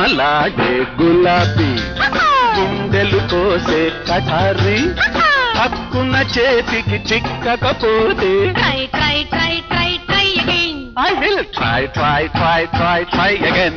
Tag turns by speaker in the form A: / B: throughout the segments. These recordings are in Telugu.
A: గుమగుమలాడే గులాబీ గుండెలు కోసే కటారి హక్కున చేతికి చిక్కకపోతే
B: Try, try, try, try, try again.
A: I will try try try try try again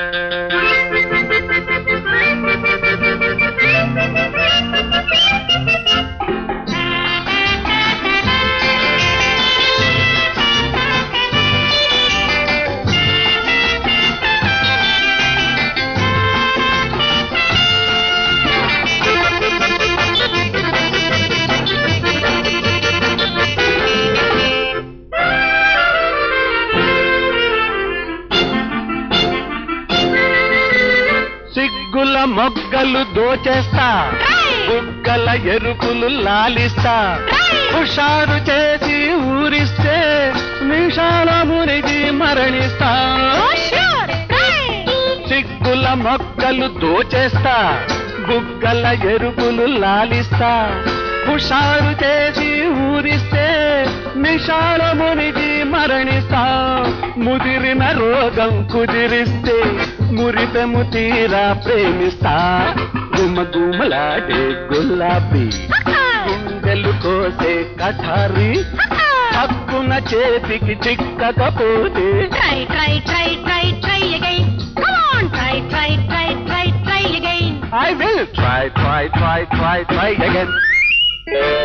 A: సిగ్గుల మొగ్గలు దోచేస్తా బుగ్గల ఎరుపులు లాలిస్తా హుషారు చేసి ఊరిస్తే నిషాల మునిగి మరణిస్తా
B: Oh, sure. Try.
A: సిగ్గుల మొక్కలు దోచేస్తా బుగ్గల ఎరుపులు లాలిస్తా హుషారు చేసి ఊరిస్తే నిషాల మునిగి మరణిస్తా ముదిరిన రోగం కుదిరిస్తే మురిపెము తీరా ప్రేమిస్తా గుమగుమలాడే గులాబీ గుండెలు కోసే కఠారి హక్కున చేతికి చిక్కకపోతే
B: Try, try, try, try, try again. Come on, try, try, try, try, try again.
A: I will try, try, try, try, try again.